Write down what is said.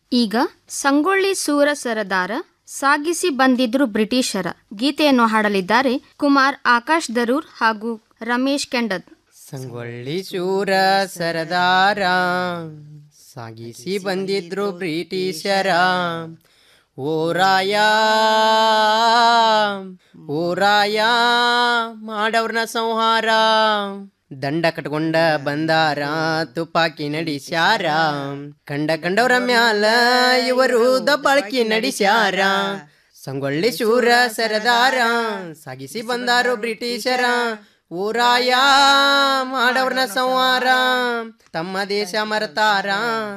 ಈಗ ಸಂಗೊಳ್ಳಿ ಸೂರ ಸರದಾರ ಸಾಗಿಸಿ ಬಂದಿದ್ರು ಬ್ರಿಟಿಷರ ಗೀತೆಯನ್ನು ಹಾಡಲಿದ್ದಾರೆ ಕುಮಾರ್ ಆಕಾಶ್ ದರೂರ್ ಹಾಗೂ ರಮೇಶ್ ಕೆಂಡದ್ ಸಂಗೊಳ್ಳಿ ಶೂರ ಸರದಾರ ಸಾಗಿಸಿ ಬಂದಿದ್ರು ಬ್ರಿಟಿಷರ ಓರಾಯ ಓರಾಯ ಮಾಡವ್ರನ ಸಂಹಾರ ದಂಡ ಕಟ್ಕೊಂಡ ಬಂದಾರ ತುಪಾಕಿ ನಡಿಸ್ಯಾರ ಕಂಡ ಕಂಡವ್ರ ಮ್ಯಾಲ ಇವರು ದಬ್ಬಾಳ್ಕಿ ನಡಿಸ್ಯಾರ ಸಂಗೊಳ್ಳಿ ಶೂರ ಸರದಾರ ಸಾಗಿಸಿ ಬಂದಾರು ಬ್ರಿಟಿಷರ ಊರಾಯ ಮಾಡವ್ರನ ಸಂಹಾರ ತಮ್ಮ ದೇಶ ಮರತಾರ